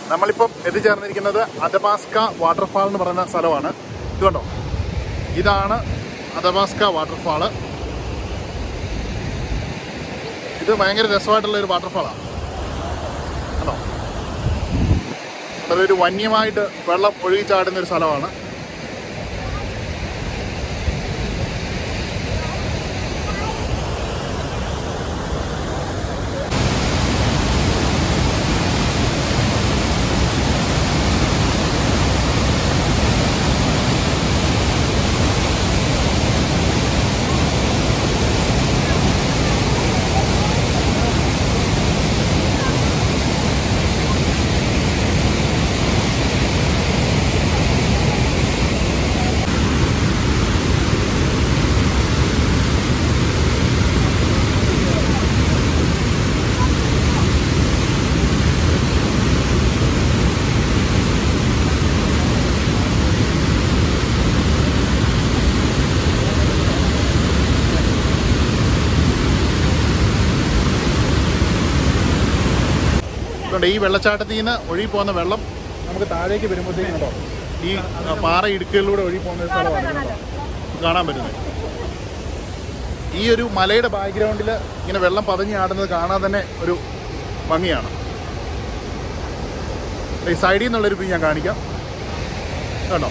നമ്മളിപ്പം എത്തിച്ചേർന്നിരിക്കുന്നത് അതബാസ്ക വാട്ടർഫാൾ എന്ന് പറയുന്ന സ്ഥലമാണ് ഇത് കണ്ടോ ഇതാണ് അതബാസ്ക വാട്ടർഫാള് ഇത് ഭയങ്കര രസമായിട്ടുള്ള ഒരു വാട്ടർഫാളാണ് കണ്ടോ അതൊരു വന്യമായിട്ട് വെള്ളം ഒഴുകിച്ചാടുന്ന ഒരു സ്ഥലമാണ് ഇതുകൊണ്ട് ഈ വെള്ളച്ചാട്ടത്തിൽ നിന്ന് ഒഴുകി പോകുന്ന വെള്ളം നമുക്ക് താഴേക്ക് വരുമ്പോഴത്തേക്കും കേട്ടോ ഈ ആ, പാറ ഇടുക്കുകളിലൂടെ ഒഴുകി പോകുന്ന ഒരു സ്ഥലമാണ് ഇത് കേട്ടോ. കാണാൻ പറ്റുന്നത് ഈ ഒരു മലയുടെ ബാക്ക്ഗ്രൗണ്ടിൽ ഇങ്ങനെ വെള്ളം പതഞ്ഞ് ആടുന്നത് കാണാൻ തന്നെ ഒരു ഭംഗിയാണ് ഈ സൈഡിൽ നിന്നുള്ളൊരു വ്യൂ ഞാൻ കാണിക്കാം കണ്ടോ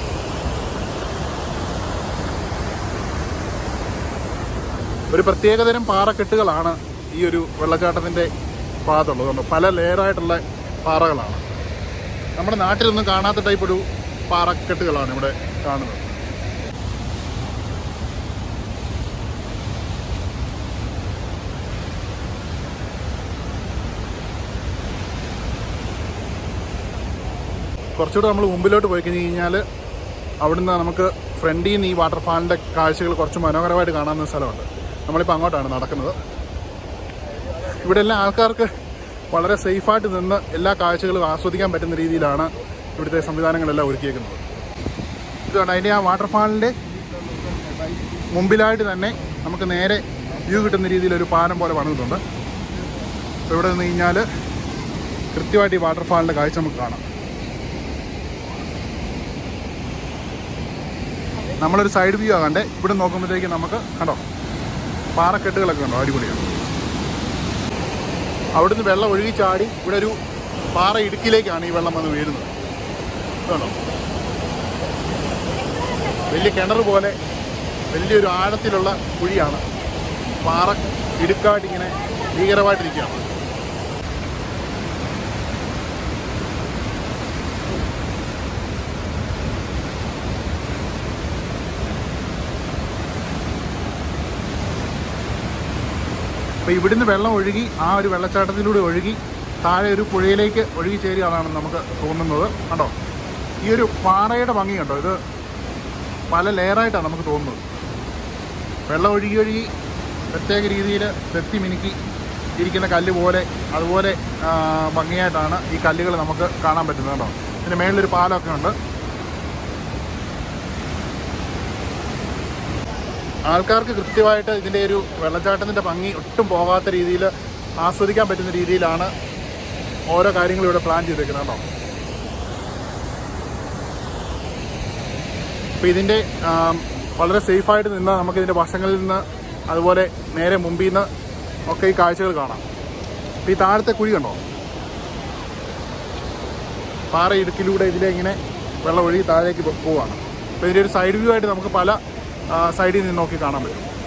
ഒരു പ്രത്യേകതരം പാറക്കെട്ടുകളാണ് ഈ ഒരു വെള്ളച്ചാട്ടത്തിൻ്റെ ഭാഗത്തുള്ളത് കണ്ടോ പല ലെയറായിട്ടുള്ള പാറകളാണ് നമ്മുടെ നാട്ടിലൊന്നും കാണാത്ത ടൈപ്പ് ഒരു പാറക്കെട്ടുകളാണ് ഇവിടെ കാണുന്നത് കുറച്ചുകൂടെ നമ്മൾ മുമ്പിലോട്ട് പോയി കഴിഞ്ഞ് കഴിഞ്ഞാൽ അവിടുന്ന് നമുക്ക് ഫ്രണ്ടിൽ നിന്ന് ഈ വാട്ടർഫാളിൻ്റെ കാഴ്ചകൾ കുറച്ച് മനോഹരമായിട്ട് കാണാവുന്ന സ്ഥലമുണ്ട് നമ്മളിപ്പോൾ അങ്ങോട്ടാണ് നടക്കുന്നത് ഇവിടെ എല്ലാ ആൾക്കാർക്ക് വളരെ സേഫായിട്ട് നിന്ന് എല്ലാ കാഴ്ചകളും ആസ്വദിക്കാൻ പറ്റുന്ന രീതിയിലാണ് ഇവിടുത്തെ സംവിധാനങ്ങളെല്ലാം ഒരുക്കിയേക്കുന്നത് ഇതാണ് അതിൻ്റെ ആ വാട്ടർഫാളിൻ്റെ മുമ്പിലായിട്ട് തന്നെ നമുക്ക് നേരെ വ്യൂ കിട്ടുന്ന രീതിയിൽ ഒരു പാലം പോലെ പണിതിട്ടുണ്ട് അപ്പോൾ ഇവിടെ നിന്ന് കഴിഞ്ഞാൽ കൃത്യമായിട്ട് ഈ വാട്ടർഫാളിൻ്റെ കാഴ്ച നമുക്ക് കാണാം നമ്മളൊരു സൈഡ് വ്യൂ ആകണ്ടേ ഇവിടെ നോക്കുമ്പോഴത്തേക്ക് നമുക്ക് കണ്ടോ പാറക്കെട്ടുകളൊക്കെ കണ്ടോ അടിപൊളിയാണ് അവിടുന്ന് വെള്ളം ഒഴുകി ചാടി ഇവിടെ ഒരു പാറ ഇടുക്കിലേക്കാണ് ഈ വെള്ളം വന്ന് വീഴുന്നത് കണ്ടോ വലിയ കിണർ പോലെ വലിയൊരു ആഴത്തിലുള്ള കുഴിയാണ് പാറ ഇടുക്കായിട്ട് ഇങ്ങനെ ഭീകരമായിട്ടിരിക്കുകയാണ് അപ്പോൾ ഇവിടുന്ന് വെള്ളം ഒഴുകി ആ ഒരു വെള്ളച്ചാട്ടത്തിലൂടെ ഒഴുകി താഴെ ഒരു പുഴയിലേക്ക് ഒഴുകി ചേരുകയാണെന്ന് നമുക്ക് തോന്നുന്നത് കണ്ടോ ഈ ഒരു പാറയുടെ ഭംഗി കണ്ടോ ഇത് പല ലെയറായിട്ടാണ് നമുക്ക് തോന്നുന്നത് വെള്ളം ഒഴുകി ഒഴുകി പ്രത്യേക രീതിയിൽ വെത്തി മിനുക്കി ഇരിക്കുന്ന കല്ല് പോലെ അതുപോലെ ആ, ഭംഗിയായിട്ടാണ് ഈ കല്ലുകൾ നമുക്ക് കാണാൻ പറ്റുന്നത് കേട്ടോ ഇതിന് മേളിലൊരു പാലമൊക്കെ ഉണ്ട് ആൾക്കാർക്ക് കൃത്യമായിട്ട് ഇതിൻ്റെ ഒരു വെള്ളച്ചാട്ടത്തിൻ്റെ ഭംഗി ഒട്ടും പോകാത്ത രീതിയിൽ ആസ്വദിക്കാൻ പറ്റുന്ന രീതിയിലാണ് ഓരോ കാര്യങ്ങളും ഇവിടെ പ്ലാൻ ചെയ്തേക്കുന്നത് കേട്ടോ അപ്പോൾ ഇതിൻ്റെ ആം, വളരെ സേഫായിട്ട് നിന്ന് നമുക്ക് ഇതിൻ്റെ വശങ്ങളിൽ നിന്ന് അതുപോലെ നേരെ മുമ്പിൽ നിന്ന് ഒക്കെ ഈ കാഴ്ചകൾ കാണാം അപ്പോൾ ഈ താഴത്തെ കുഴി കണ്ടോ പാറ ഇടുക്കിലൂടെ ഇതിലെ ഇങ്ങനെ വെള്ളം ഒഴുകി താഴേക്ക് പോ- പോവാണ് അപ്പോൾ ഇതിൻ്റെ ഒരു സൈഡ് വ്യൂ ആയിട്ട് നമുക്ക് പല ആ, സൈഡിൽ നിന്ന് നോക്കി കാണാൻ പറ്റും